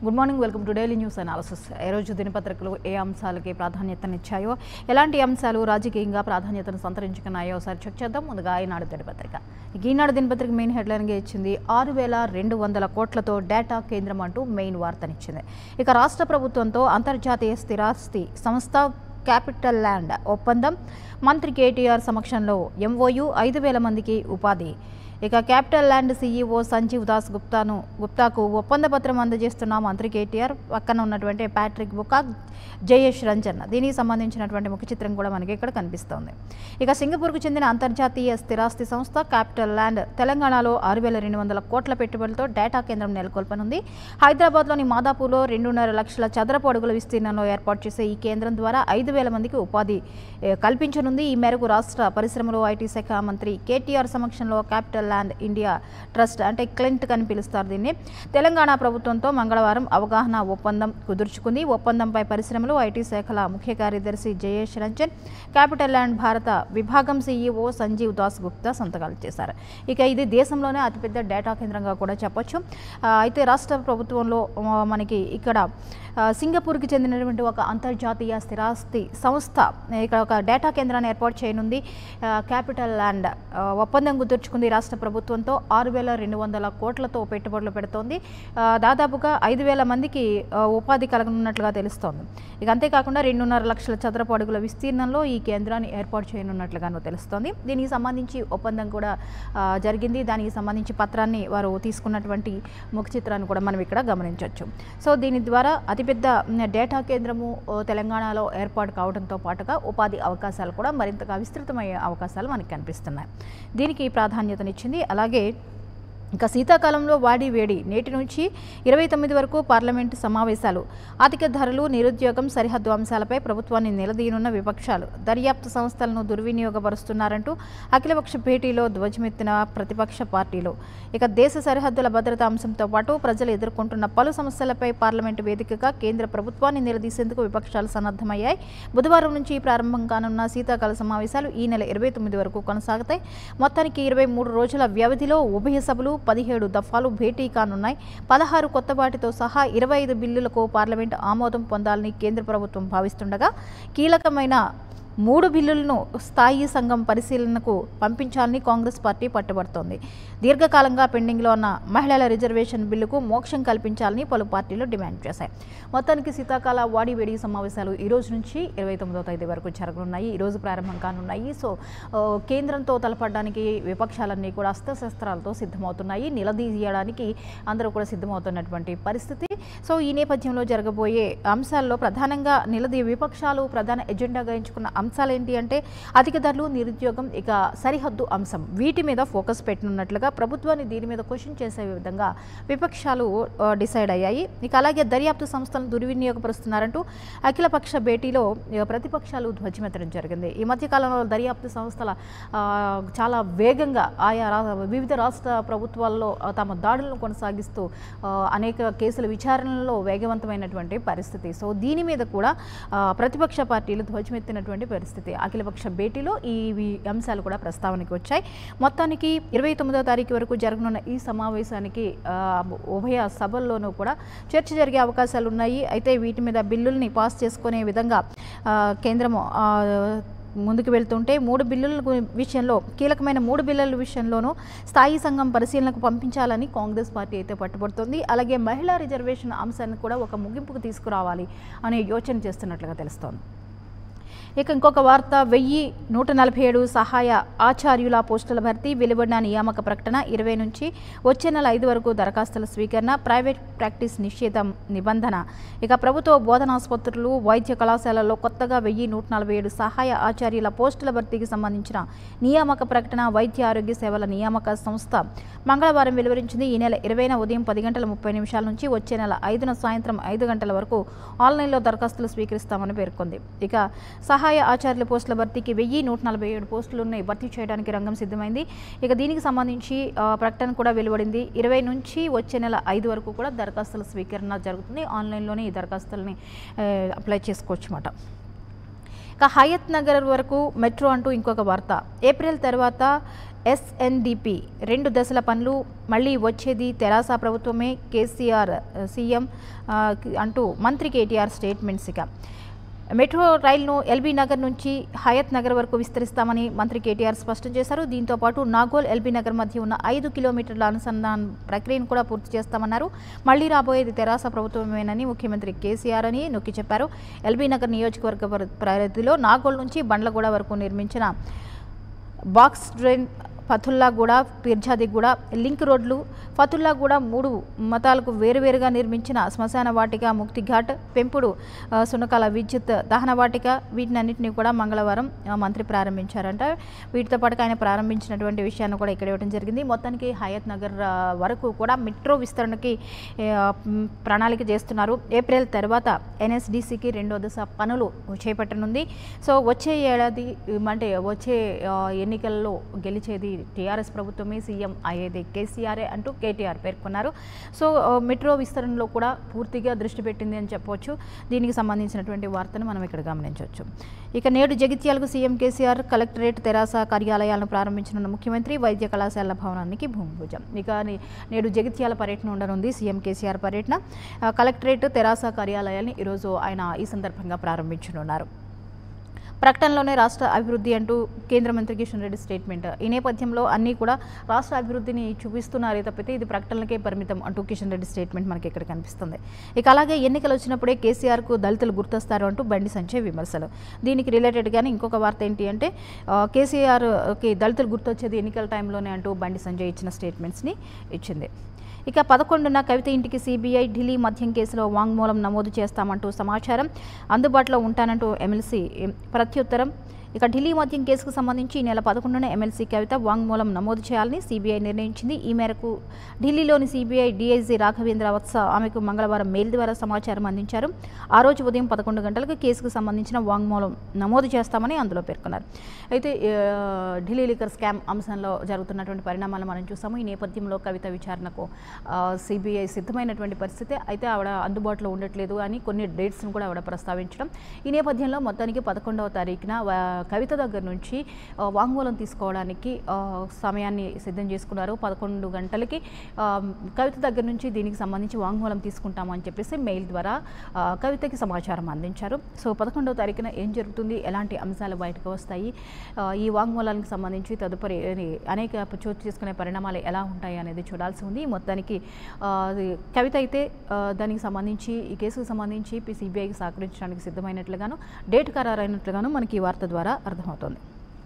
good morning welcome to daily news analysis ఏ రోజు దినపత్రికలు ఏ అంశాలకి ప్రాధాన్యతనిచ్చాయో ఎలాంటి అంశాలు రాజకీయంగా ప్రాధాన్యతను సంతరించుకున్నాయో ఒకసారి చెక్ చేద్దాం ముందుగా ఈనాడు దినపత్రిక ఇక ఈనాడు దినపత్రిక మెయిన్ హెడ్లైన్గా ఇచ్చింది ఆరు వేల రెండు వందల కోట్లతో డేటా కేంద్రం అంటూ మెయిన్ వార్తనిచ్చింది ఇక రాష్ట్ర ప్రభుత్వంతో అంతర్జాతీయ స్థిరాస్తి సంస్థ క్యాపిటల్ ల్యాండ్ ఒప్పందం మంత్రి కేటీఆర్ సమక్షంలో ఎంఓయు ఐదు వేల మందికి ఉపాధి ఇక capital land CEO Sanjeev Das గుప్తాను గుప్తాకు ఒప్పంద పత్రం అందజేస్తున్న మంత్రి కేటీఆర్ పక్కన ఉన్నటువంటి ప్యాట్రిక్ బుకాక్ జయేష్ రంజన్ దీనికి సంబంధించినటువంటి ముఖ చిత్రం కూడా మనకి ఇక్కడ కనిపిస్తోంది ఇక సింగపూర్కు చెందిన అంతర్జాతీయ స్థిరాస్తి సంస్థ క్యాపిటల్ ల్యాండ్ తెలంగాణలో ఆరు వేల రెండు వందల కోట్ల పెట్టుబడులతో డేటా కేంద్రం నెలకొల్పనుంది హైదరాబాద్లోని మాదాపూర్లో రెండున్నర లక్షల చదరపు అడుగుల విస్తీర్ణంలో ఏర్పాటు చేసే ఈ కేంద్రం ద్వారా ఐదు వేల మందికి ఉపాధి ఏ, కల్పించనుంది ఈ మేరకు రాష్ట్ర పరిశ్రమలు ఐటీ శాఖ మంత్రి కేటీఆర్ సమక్షంలో క్యాపిటల్ ల్యాండ్ ఇండియా ట్రస్ట్ అంటే క్లింట్ అని పిలుస్తారు దీన్ని తెలంగాణ ప్రభుత్వంతో మంగళవారం అవగాహన ఒప్పందం కుదుర్చుకుంది ఒప్పందంపై పరిశ్రమలు ఐటీ శాఖల ముఖ్య కార్యదర్శి జయేష్ రంజన్ క్యాపిటల్ ల్యాండ్ భారత విభాగం సీఈఓ సంజీవ్ దాస్ గుప్తా సంతకాలు చేశారు ఇక ఇది దేశంలోనే అతిపెద్ద డేటా కేంద్రంగా కూడా చెప్పొచ్చు ఆ, అయితే రాష్ట్ర ప్రభుత్వంలో ఆ, మనకి ఇక్కడ ఆ, సింగపూర్కి చెందినటువంటి ఒక అంతర్జాతీయ స్థిరాస్తి సంస్థ ఇక్కడ ఒక డేటా కేంద్రాన్ని ఏర్పాటు చేయనుంది ఆ, క్యాపిటల్ ల్యాండ్ ఆ, ఒప్పందం కుదుర్చుకుంది రాష్ట్ర ప్రభుత్వంతో ఆరు వేల రెండు వందల కోట్లతో పెట్టుబడులు పెడుతోంది ఆ, దాదాపుగా ఐదు వేల మందికి ఆ, ఉపాధి కలగనున్నట్లుగా తెలుస్తోంది ఇక అంతేకాకుండా రెండున్నర లక్షల చదరపు అడుగుల విస్తీర్ణంలో ఈ కేంద్రాన్ని ఏర్పాటు చేయనున్నట్లుగాను తెలుస్తోంది దీనికి సంబంధించి ఒప్పందం కూడా ఆ, జరిగింది దానికి సంబంధించి పత్రాన్ని వారు తీసుకున్నటువంటి ముఖ చిత్రాన్ని కూడా మనం ఇక్కడ గమనించవచ్చు సో దీని ద్వారా అతిపెద్ద మ్, డేటా కేంద్రము ఓ, తెలంగాణలో ఏర్పాటు కావడంతో పాటుగా ఉపాధి అవకాశాలు కూడా మరింతగా విస్తృతమయ్యే అవకాశాలు మనకి కనిపిస్తున్నాయి దీనికి ప్రాధాన్యతనిచ్చింది అలాగే ఇంకా శీతాకాలంలో వాడి వేడి నేటి నుంచి ఇరవై తొమ్మిది వరకు పార్లమెంటు సమావేశాలు అధిక ధరలు నిరుద్యోగం సరిహద్దు అంశాలపై ప్రభుత్వాన్ని నిలదీయనున్న విపక్షాలు దర్యాప్తు సంస్థలను దుర్వినియోగపరుస్తున్నారంటూ అఖిలపక్ష భేటీలో ధ్వజమెత్తిన ప్రతిపక్ష పార్టీలు ఇక దేశ సరిహద్దుల భద్రతా అంశంతో పాటు ప్రజలు ఎదుర్కొంటున్న పలు సమస్యలపై పార్లమెంటు వేదికగా కేంద్ర ప్రభుత్వాన్ని నిలదీసేందుకు విపక్షాలు సన్నద్ధమయ్యాయి బుధవారం నుంచి ప్రారంభం కానున్న శీతాకాల సమావేశాలు ఈ నెల ఇరవై తొమ్మిది వరకు కొనసాగుతాయి మొత్తానికి ఇరవై మూడు రోజుల వ్యవధిలో ఉభయ సభలు పదిహేడు దఫాలు భేటీ కానున్నాయి పదహారు కొత్త వాటితో సహా ఇరవై ఐదు బిల్లులకు పార్లమెంటు ఆమోదం పొందాలని కేంద్ర ప్రభుత్వం భావిస్తుండగా కీలకమైన మూడు బిల్లులను స్థాయి సంఘం పరిశీలనకు పంపించాలని కాంగ్రెస్ పార్టీ పట్టుబడుతోంది దీర్ఘకాలంగా పెండింగ్లో ఉన్న మహిళల రిజర్వేషన్ బిల్లుకు మోక్షం కల్పించాలని పలు పార్టీలు డిమాండ్ చేశాయి మొత్తానికి శీతాకాల వాడి వేడి సమావేశాలు ఈ రోజు నుంచి ఇరవై తొమ్మిదో తేదీ వరకు జరగనున్నాయి ఈ రోజు ప్రారంభం కానున్నాయి సో ఆ, కేంద్రంతో తలపడడానికి విపక్షాలన్నీ కూడా అస్త్రశస్త్రాలతో సిద్ధమవుతున్నాయి నిలదీయడానికి అందరూ కూడా సిద్ధమవుతున్నటువంటి పరిస్థితి సో ఈ నేపథ్యంలో జరగబోయే అంశాల్లో ప్రధానంగా నిలదీ విపక్షాలు ప్రధాన ఎజెండాగా ఎంచుకున్న అంశాలు ఏంటి అంటే అధిక ధరలు నిరుద్యోగం ఇక సరిహద్దు అంశం వీటి మీద ఫోకస్ పెట్టనున్నట్లుగా ప్రభుత్వాన్ని దీని మీద క్వశ్చన్ చేసే విధంగా విపక్షాలు ఆ, డిసైడ్ అయ్యాయి ఇక అలాగే దర్యాప్తు సంస్థలను దుర్వినియోగపరుస్తున్నారంటూ అఖిలపక్ష భేటీలో ఇక ప్రతిపక్షాలు ధ్వజమెత్తడం జరిగింది ఈ మధ్య కాలంలో దర్యాప్తు సంస్థల ఆ, చాలా వేగంగా ఆయా రా వివిధ రాష్ట్ర ప్రభుత్వాల్లో ఆ, తమ దాడులను కొనసాగిస్తూ ఆ, అనేక కేసుల విచారణలో వేగవంతమైనటువంటి పరిస్థితి సో దీని మీద కూడా ఆ, ప్రతిపక్ష పార్టీలు ధ్వజమెత్తినటువంటి పరిస్థితి అఖిలపక్ష భేటీలో ఈ ఈ అంశాలు కూడా ప్రస్తావనకి వచ్చాయి మొత్తానికి ఇరవై తొమ్మిదో తారీఖు వరకు జరగనున్న ఈ సమావేశానికి ఆ, ఉభయ సభల్లోనూ కూడా చర్చ జరిగే అవకాశాలు ఉన్నాయి అయితే వీటి మీద బిల్లుల్ని పాస్ చేసుకునే విధంగా ఆ, కేంద్రము ఆ, ముందుకు వెళ్తుంటే మూడు బిల్లుల గు- విషయంలో కీలకమైన మూడు బిల్లుల విషయంలోనూ స్థాయి సంఘం పరిశీలనకు పంపించాలని కాంగ్రెస్ పార్టీ అయితే పట్టుబడుతోంది అలాగే మహిళా రిజర్వేషన్ అంశాన్ని కూడా ఒక ముగింపుకు తీసుకురావాలి అనే యోచన చేస్తున్నట్లుగా తెలుస్తోంది ఇక ఇంకొక వార్త వెయ్యి నూట నలభై ఏడు సహాయ ఆచార్యుల పోస్టుల భర్తీ వెలువడిన నియామక ప్రకటన ఇరవై నుంచి వచ్చే నెల ఐదు వరకు దరఖాస్తుల స్వీకరణ ప్రైవేట్ ప్రాక్టీస్ నిషేధం నిబంధన ఇక ప్రభుత్వ బోధనాసుపత్రులు వైద్య కళాశాలల్లో కొత్తగా వెయ్యి నూట నలభై ఏడు సహాయ ఆచార్యుల పోస్టుల భర్తీకి సంబంధించిన నియామక ప్రకటన వైద్య ఆరోగ్య సేవల నియామక సంస్థ మంగళవారం వెలువరించింది ఈ నెల ఇరవైన ఉదయం పది గంటల ముప్పై నిమిషాల నుంచి వచ్చే నెల ఐదున సాయంత్రం ఐదు గంటల వరకు ఆన్లైన్లో దరఖాస్తులు స్వీకరిస్తామని పేర్కొంది ఇక సహాయ ఆచార్యుల పోస్టుల భర్తీకి వెయ్యి నూట నలభై ఏడు పోస్టులు ఉన్నాయి భర్తీ చేయడానికి రంగం సిద్ధమైంది ఇక దీనికి సంబంధించి ఆ, ప్రకటన కూడా వెలువడింది ఇరవై నుంచి వచ్చే నెల ఐదు వరకు కూడా దరఖాస్తుల స్వీకరణ జరుగుతుంది ఆన్లైన్లోనే ఈ దరఖాస్తుల్ని ఆ, అప్లై చేసుకోవచ్చు అన్నమాట ఇక హయత్ నగర్ వరకు మెట్రో అంటూ ఇంకొక వార్త ఏప్రిల్ తర్వాత ఎస్ఎన్డిపి రెండు దశల పనులు మళ్ళీ వచ్చేది తెరాస ప్రభుత్వమే కేసీఆర్ ఆ, సీఎం ఆ, అంటూ మంత్రి కేటీఆర్ స్టేట్మెంట్స్ ఇక మెట్రో రైలును ఎల్బీ నగర్ నుంచి హయత్ నగర్ వరకు విస్తరిస్తామని మంత్రి కేటీఆర్ స్పష్టం చేశారు దీంతో పాటు నాగోల్ ఎల్బీ నగర్ మధ్య ఉన్న ఐదు కిలోమీటర్ల అనుసంధాన ప్రక్రియను కూడా పూర్తి చేస్తామన్నారు మళ్లీ రాబోయేది తెరాస ప్రభుత్వమేనని ముఖ్యమంత్రి కేసీఆర్ అని నొక్కి చెప్పారు ఎల్బీ నగర్ నియోజకవర్గ పరి- పరిధిలో నాగోల్ నుంచి బండ్లగూడ వరకు నిర్మించిన box drain Fathullaguda Peerzadiguda link రోడ్లు ఫతుల్లాగూడ మూడు మతాలకు వేరువేరుగా నిర్మించిన శ్మశాన వాటిక ముక్తిఘాట్ పెంపుడు ఆ, సునకాల విద్యుత్ దహన వాటిక వీటినన్నింటినీ కూడా మంగళవారం ఆ, మంత్రి ప్రారంభించారంట వీటితో పాటు ఆయన ప్రారంభించినటువంటి విషయాన్ని కూడా ఇక్కడ ఇవ్వడం జరిగింది మొత్తానికి హయత్ నగర్ ఆ, వరకు కూడా మెట్రో విస్తరణకి ఆ, మ్, ప్రణాళిక చేస్తున్నారు ఏప్రిల్ తర్వాత ఎన్ఎస్డిసికి రెండో దశ పనులు చేపట్టనుంది సో వచ్చే ఏడాది ఉమ్, అంటే వచ్చే ఆ, ఎన్నికల్లో గెలిచేది టీఆర్ఎస్ ప్రభుత్వమే సీఎం అయ్యేది కేసీఆర్ఏ అంటూ కేటీఆర్ పేర్కొన్నారు సో ఆ, మెట్రో విస్తరణలో కూడా పూర్తిగా దృష్టి పెట్టింది అని చెప్పవచ్చు దీనికి సంబంధించినటువంటి వార్తను మనం ఇక్కడ గమనించవచ్చు ఇక నేడు జగిత్యాలకు సీఎం కేసీఆర్ కలెక్టరేట్ తెరాస కార్యాలయాలను ప్రారంభించనున్న ముఖ్యమంత్రి వైద్య కళాశాల భవనానికి భూమి పూజ ఇక నే- నేడు జగిత్యాల పర్యటన ఉండనుంది సీఎం కేసీఆర్ పర్యటన ఆ, కలెక్టరేట్ తెరాస కార్యాలయాన్ని ఈరోజు ఆయన ఈ సందర్భంగా ప్రారంభించనున్నారు ప్రకటనలోనే రాష్ట్ర అభివృద్ధి అంటూ కేంద్ర మంత్రి కిషన్ రెడ్డి స్టేట్మెంట్ ఈ నేపథ్యంలో అన్నీ కూడా రాష్ట్ర అభివృద్ధిని చూపిస్తున్నారే తప్పితే ఇది ప్రకటనలకే పరిమితం అంటూ కిషన్ రెడ్డి స్టేట్మెంట్ మనకి ఇక్కడ కనిపిస్తుంది ఇక అలాగే ఎన్నికలు వచ్చినప్పుడే కేసీఆర్కు దళితులు గుర్తొస్తారు అంటూ బండి సంజయ్ విమర్శలు దీనికి రిలేటెడ్గానే ఇంకొక వార్త ఏంటి అంటే ఆ, కేసీఆర్కి దళితులు గుర్తొచ్చేది ఎన్నికల టైంలోనే అంటూ బండి సంజయ్ ఇచ్చిన స్టేట్మెంట్స్ని ఇచ్చింది ఇక పదకొండున కవిత ఇంటికి సిబిఐ ఢిల్లీ మద్యం కేసులో వాంగ్మూలం నమోదు చేస్తామంటూ సమాచారం అందుబాటులో ఉంటానంటూ ఎమ్మెల్సీ ప్రత్యుత్తరం ఇక ఢిల్లీ మద్యం కేసుకు సంబంధించి ఈ నెల పదకొండున ఎమ్మెల్సీ కవిత వాంగ్మూలం నమోదు చేయాలని సిబిఐ నిర్ణయించింది ఈ మేరకు ఢిల్లీలోని సిబిఐ డీఐజీ రాఘవేంద్ర వత్స ఆమెకు మంగళవారం మెయిల్ ద్వారా సమాచారం అందించారు ఆ రోజు ఉదయం పదకొండు గంటలకు కేసుకు సంబంధించిన వాంగ్మూలం నమోదు చేస్తామని అందులో పేర్కొన్నారు అయితే ఆ, ఢిల్లీ లిక్కర్ స్కామ్ అంశంలో జరుగుతున్నటువంటి పరిణామాలు మనం చూసాము ఈ నేపథ్యంలో కవిత విచారణకు సిబిఐ సిద్ధమైనటువంటి పరిస్థితి అయితే ఆవిడ అందుబాటులో ఉండట్లేదు అని కొన్ని డేట్స్ను కూడా ఆవిడ ప్రస్తావించడం ఈ నేపథ్యంలో మొత్తానికి పదకొండవ తారీఖున వా- కవిత దగ్గర నుంచి ఆ, వాంగ్మూలం తీసుకోవడానికి ఆ, సమయాన్ని సిద్ధం చేసుకున్నారు పదకొండు గంటలకి ఆ, కవిత దగ్గర నుంచి దీనికి సంబంధించి వాంగ్మూలం తీసుకుంటామని చెప్పేసి మెయిల్ ద్వారా ఆ, కవితకి సమాచారం అందించారు సో పదకొండవ తారీఖున ఏం జరుగుతుంది ఎలాంటి అంశాలు బయటకు వస్తాయి ఆ, ఈ వాంగ్మూలానికి సంబంధించి తదుపరి ఇది అనేక చోటు చేసుకునే పరిణామాలు ఎలా ఉంటాయి అనేది చూడాల్సి ఉంది మొత్తానికి ఆ, అది కవిత అయితే ఆ, దానికి సంబంధించి ఈ కేసుకు సంబంధించి సిబిఐకి సహకరించడానికి సిద్ధమైనట్లుగాను డేట్ ఖరారైనట్లుగాను మనకి ఈ వార్త ద్వారా అర్థమవుతోంది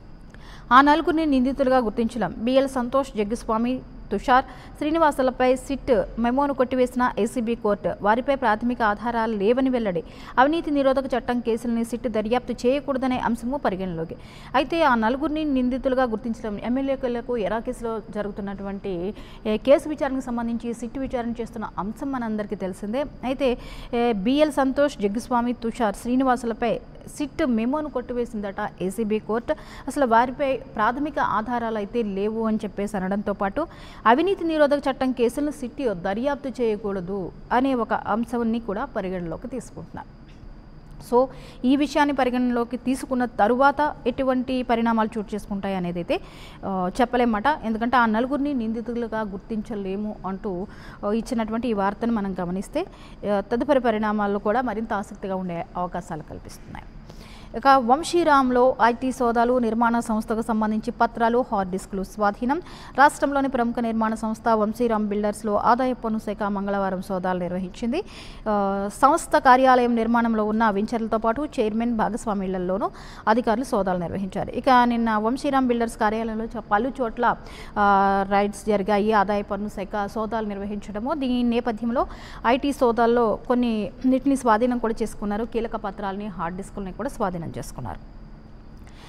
ఆ నలుగురిని నిందితులుగా గుర్తించడం బిఎల్ సంతోష్ జగ్గుస్వామి తుషార్ శ్రీనివాసులపై సిట్ మెమోను కొట్టివేసిన ఏసీబీ కోర్టు వారిపై ప్రాథమిక ఆధారాలు లేవని వెల్లడి అవినీతి నిరోధక చట్టం కేసులని సిట్ దర్యాప్తు చేయకూడదనే అంశము పరిగణలోకి అయితే ఆ నలుగురిని నిందితులుగా గుర్తించడం ఎమ్మెల్యేలకు ఎరా కేసులో జరుగుతున్నటువంటి ఏ, కేసు విచారణకు సంబంధించి సిట్ విచారణ చేస్తున్న అంశం మనందరికీ తెలిసిందే అయితే ఏ, బిఎల్ సంతోష్ జగ్గుస్వామి తుషార్ శ్రీనివాసులపై సిట్ మెమోను కొట్టివేసిందట ఏసీబీ కోర్టు అసలు వారిపై ప్రాథమిక ఆధారాలు అయితే లేవు అని చెప్పేసి అనడంతో పాటు అవినీతి నిరోధక చట్టం కేసులను సిట్ దర్యాప్తు చేయకూడదు అనే ఒక అంశాన్ని కూడా పరిగణలోకి తీసుకుంటున్నారు సో ఈ విషయాన్ని పరిగణనలోకి తీసుకున్న తరువాత ఎటువంటి పరిణామాలు చోటు చేసుకుంటాయి అనేది అయితే ఆ, చెప్పలేమట ఎందుకంటే ఆ నలుగురిని నిందితులుగా గుర్తించలేము అంటూ ఆ, ఇచ్చినటువంటి ఈ వార్తను మనం గమనిస్తే ఆ, తదుపరి పరిణామాల్లో కూడా మరింత ఆసక్తిగా ఉండే అవకాశాలు కల్పిస్తున్నాయి ఇక వంశీరామ్లో ఐటీ సోదాలు నిర్మాణ సంస్థకు సంబంధించి పత్రాలు హార్డ్ డిస్క్లు స్వాధీనం రాష్ట్రంలోని ప్రముఖ నిర్మాణ సంస్థ వంశీరామ్ బిల్డర్స్లో ఆదాయ పన్ను శాఖ మంగళవారం సోదాలు నిర్వహించింది ఆ, సంస్థ కార్యాలయం నిర్మాణంలో ఉన్న వెంచర్లతో పాటు చైర్మన్ భాగస్వామ్యులలోనూ అధికారులు సోదాలు నిర్వహించారు ఇక నిన్న వంశీరామ్ బిల్డర్స్ కార్యాలయంలో చ- పలు చోట్ల ఆ, రైడ్స్ జరిగాయి ఆదాయ పన్ను శాఖ సోదాలు నిర్వహించడము దీని నేపథ్యంలో ఐటీ సోదాల్లో కొన్ని నీటిని స్వాధీనం కూడా చేసుకున్నారు కీలక పత్రాలని హార్డ్ డిస్కుల్ని కూడా స్వాధీనం చేసుకున్నారు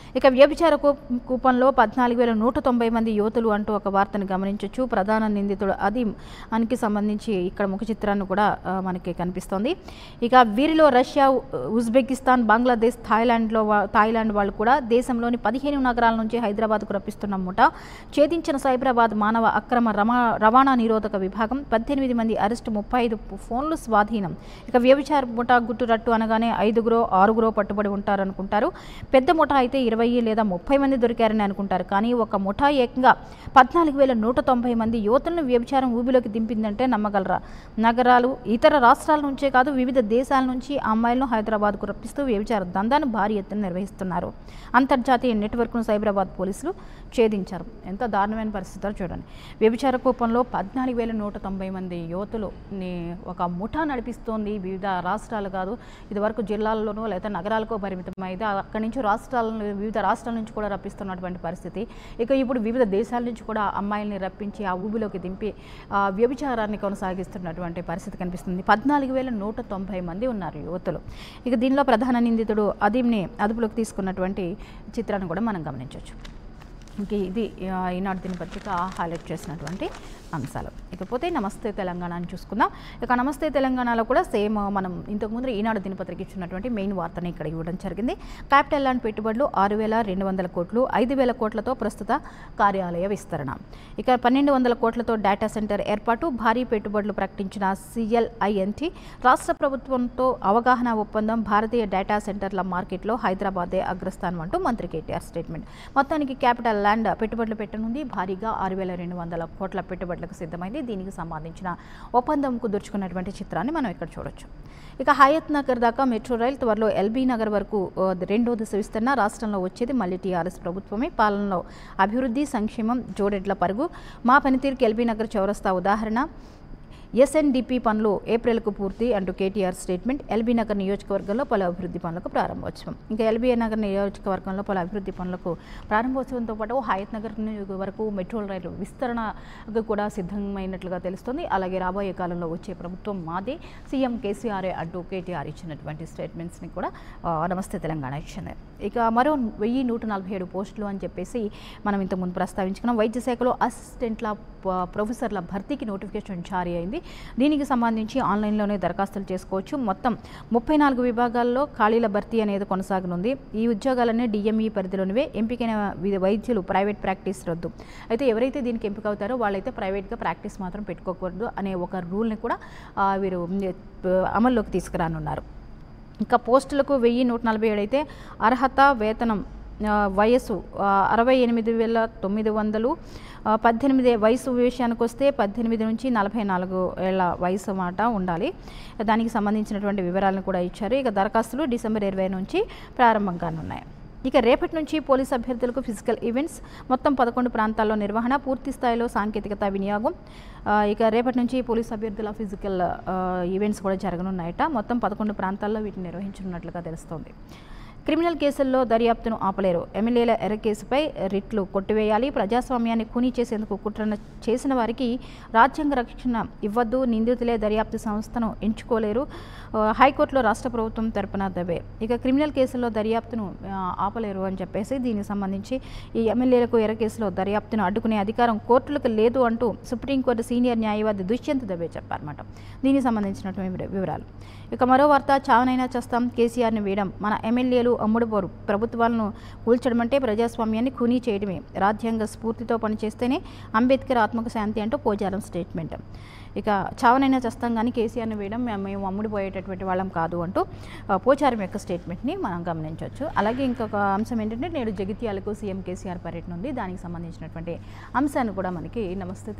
ఇక వ్యభిచార కూ- కూపంలో పద్నాలుగు వేల నూట తొంభై మంది యువతులు అంటూ ఒక వార్తను గమనించవచ్చు ప్రధాన నిందితుడు అదీం అనికి సంబంధించి ఇక్కడ ముఖ చిత్రాన్ని కూడా ఆ, మనకి కనిపిస్తోంది ఇక వీరిలో రష్యా ఉ- ఉజ్బెకిస్తాన్ బంగ్లాదేశ్ థాయిలాండ్లో వా- థాయిలాండ్ వాళ్ళు కూడా దేశంలోని పదిహేను నగరాల నుంచి హైదరాబాద్కు రప్పిస్తున్న ముఠ ఛేదించిన సైబరాబాద్ మానవ అక్రమ రమా రవాణా నిరోధక విభాగం పద్దెనిమిది మంది అరెస్టు ముప్పై ఐదు ఫోన్లు స్వాధీనం ఇక వ్యభిచార ముఠా గుట్టురట్టు అనగానే ఐదుగురో ఆరుగురో పట్టుబడి ఉంటారనుకుంటారు పెద్ద ముఠా అయితే ఇరవై లేదా ముప్పై మంది దొరికారని అనుకుంటారు కానీ ఒక ముఠా ఏకంగా పద్నాలుగు వేల నూట తొంభై మంది యువతులను వ్యభిచారం ఊబిలోకి దింపిందంటే నమ్మగలరా నగరాలు ఇతర రాష్ట్రాల నుంచే కాదు వివిధ దేశాల నుంచి ఆ అమ్మాయిలను హైదరాబాద్కు రప్పిస్తూ వ్యభిచార దందాను భారీ ఎత్తున నిర్వహిస్తున్నారు అంతర్జాతీయ నెట్వర్క్ను సైబరాబాద్ పోలీసులు ఛేదించారు ఎంత దారుణమైన పరిస్థితులు చూడండి వ్యభిచార కూపంలో పద్నాలుగు వేల నూట తొంభై మంది యువతులు ని ఒక ముఠా నడిపిస్తోంది వివిధ రాష్ట్రాలు కాదు ఇదివరకు జిల్లాల్లోనూ లేదా నగరాలకు పరిమితం అయితే అక్కడి నుంచి రాష్ట్రాల వివిధ రాష్ట్రాల నుంచి కూడా రప్పిస్తున్నటువంటి పరిస్థితి ఇక ఇప్పుడు వివిధ దేశాల నుంచి కూడా అమ్మాయిల్ని రప్పించి ఆ ఊబిలోకి దింపి ఆ వ్యభిచారాన్ని కొనసాగిస్తున్నటువంటి పరిస్థితి కనిపిస్తుంది పద్నాలుగు వేల నూట తొంభై మంది ఉన్నారు యువతులు ఇక దీనిలో ప్రధాన నిందితుడు అదీంని అదుపులోకి తీసుకున్నటువంటి చిత్రాన్ని కూడా మనం గమనించవచ్చు ఇంక ఇది ఆ, ఈనాడు దినపత్రిక హైలైట్ చేసినటువంటి అంశాలు ఇకపోతే నమస్తే తెలంగాణని చూసుకుందాం ఇక నమస్తే తెలంగాణలో కూడా సేమ్ మనం ఇంతకుముందు ఈనాడు దినపత్రిక ఇచ్చినటువంటి మెయిన్ వార్తని ఇక్కడ ఇవ్వడం జరిగింది క్యాపిటల్ ల్యాండ్ పెట్టుబడులు ఆరు వేల రెండు వందల కోట్లు ఐదు వేల కోట్లతో ప్రస్తుత కార్యాలయ విస్తరణ ఇక పన్నెండు వందల కోట్లతో డేటా సెంటర్ ఏర్పాటు భారీ పెట్టుబడులు ప్రకటించిన సిఎల్ఐఎన్టీ రాష్ట్ర ప్రభుత్వంతో అవగాహన ఒప్పందం భారతీయ డేటా సెంటర్ల మార్కెట్లో హైదరాబాదే అగ్రస్థానం అంటూ మంత్రి కేటీఆర్ స్టేట్మెంట్ మొత్తానికి క్యాపిటల్ ల్యాండ్ పెట్టుబడులు పెట్టనుంది భారీగా ఆరు వేల రెండు వందల కోట్ల పెట్టుబడులకు సిద్ధమైంది దీనికి సంబంధించిన ఒప్పందం కుదుర్చుకున్నటువంటి చిత్రాన్ని మనం ఇక్కడ చూడొచ్చు ఇక హయత్ నగర్ దాకా మెట్రో రైల్ త్వరలో ఎల్బీ నగర్ వరకు ఆ, రెండో దశ విస్తరణ రాష్ట్రంలో వచ్చేది మళ్ళీ టీఆర్ఎస్ ప్రభుత్వమే పాలనలో అభివృద్ధి సంక్షేమం జోడెడ్ల పరుగు మా పనితీరుకి ఎల్బీ నగర్ చౌరస్తా ఉదాహరణ ఎస్ఎన్డిపి పనులు ఏప్రిల్కు పూర్తి అంటూ కేటీఆర్ స్టేట్మెంట్ ఎల్బీ నగర్ నియోజకవర్గంలో పలు అభివృద్ధి పనులకు ప్రారంభోత్సవం ఇంకా ఎల్బీ నగర్ నియోజకవర్గంలో పలు అభివృద్ధి పనులకు ప్రారంభోత్సవంతో పాటు హయత్ నగర్ ని- వరకు మెట్రో రైలు విస్తరణకు కూడా సిద్ధమైనట్లుగా తెలుస్తుంది అలాగే రాబోయే కాలంలో వచ్చే ప్రభుత్వం మాదే సీఎం కేసీఆర్ అంటూ కేటీఆర్ ఇచ్చినటువంటి స్టేట్మెంట్స్ని కూడా ఆ, నమస్తే తెలంగాణ ఇచ్చింది ఇక మరో వెయ్యి నూట నలభై ఏడు పోస్టులు అని చెప్పేసి మనం ఇంతకుముందు ప్రస్తావించుకున్నాం వైద్య శాఖలో అసిస్టెంట్ల ప- ప్రొఫెసర్ల భర్తీకి నోటిఫికేషన్ జారీ అయింది దీనికి సంబంధించి ఆన్లైన్లోనే దరఖాస్తులు చేసుకోవచ్చు మొత్తం ముప్పై నాలుగు విభాగాల్లో ఖాళీల భర్తీ అనేది కొనసాగనుంది ఈ ఉద్యోగాలన్నీ డిఎంఈ పరిధిలోనివే ఎంపికైన వి- వైద్యులు ప్రైవేట్ ప్రాక్టీస్ రద్దు అయితే ఎవరైతే దీనికి ఎంపిక అవుతారో వాళ్ళైతే ప్రైవేట్గా ప్రాక్టీస్ మాత్రం పెట్టుకోకూడదు అనే ఒక రూల్ని కూడా ఆ, వీరు మ్, అమల్లోకి తీసుకురానున్నారు ఇంకా పోస్టులకు వెయ్యి నూట నలభై ఏడు అయితే అర్హత వేతనం ఆ, వయసు ఆ, అరవై ఎనిమిది వేల తొమ్మిది వందలు ఆ, పద్దెనిమిది వయసు విషయానికి వస్తే పద్దెనిమిది నుంచి నలభై నాలుగు ఏళ్ల వయసు మాట ఉండాలి దానికి సంబంధించినటువంటి వివరాలను కూడా ఇచ్చారు ఇక దరఖాస్తులు డిసెంబర్ ఇరవై నుంచి ప్రారంభం కానున్నాయి ఇక రేపటి నుంచి పోలీస్ అభ్యర్థులకు ఫిజికల్ ఈవెంట్స్ మొత్తం పదకొండు ప్రాంతాల్లో నిర్వహణ పూర్తి స్థాయిలో సాంకేతికత వినియోగం ఆ, ఇక రేపటి నుంచి పోలీస్ అభ్యర్థుల ఫిజికల్ ఆ, ఈవెంట్స్ కూడా జరగనున్నాయట మొత్తం పదకొండు ప్రాంతాల్లో వీటిని నిర్వహించనున్నట్లుగా తెలుస్తోంది క్రిమినల్ కేసుల్లో దర్యాప్తును ఆపలేరు ఎమ్మెల్యేల ఎర్ర కేసుపై రిట్లు కొట్టివేయాలి ప్రజాస్వామ్యాన్ని ఖూనీ చేసేందుకు కుట్రన చేసిన వారికి రాజ్యాంగ రక్షణ ఇవ్వద్దు నిందితులే దర్యాప్తు సంస్థను ఎంచుకోలేరు ఆ, హైకోర్టులో రాష్ట్ర ప్రభుత్వం తరపున దవే ఇక క్రిమినల్ కేసుల్లో దర్యాప్తును ఆ, ఆపలేరు అని చెప్పేసి దీనికి సంబంధించి ఈ ఎమ్మెల్యేలకు ఎర్ర కేసులో దర్యాప్తును అడ్డుకునే అధికారం కోర్టులకు లేదు అంటూ సుప్రీంకోర్టు సీనియర్ న్యాయవాది దుష్యంత్ దవే చెప్పారన్నమాట దీనికి సంబంధించినటువంటి వివరాలు ఇక మరో వార్త చావనైనా చేస్తాం కేసీఆర్ని వేయడం మన ఎమ్మెల్యేలు అమ్ముడుపోరు ప్రభుత్వాలను కూల్చడం అంటే ప్రజాస్వామ్యాన్ని ఖూనీ చేయడమే రాజ్యాంగ స్ఫూర్తితో పనిచేస్తేనే అంబేద్కర్ ఆత్మక శాంతి అంటూ పోచారం స్టేట్మెంట్ ఇక చావనైనా చేస్తాం కానీ కేసీఆర్ని వేయడం మేము మేము అమ్ముడిపోయేటటువంటి వాళ్ళం కాదు అంటూ ఆ, పోచారం యొక్క స్టేట్మెంట్ని మనం గమనించవచ్చు అలాగే ఇంకొక అంశం ఏంటంటే నేడు జగిత్యాలకు సీఎం కేసీఆర్ పర్యటన ఉంది దానికి సంబంధించినటువంటి అంశాన్ని కూడా మనకి నమస్తే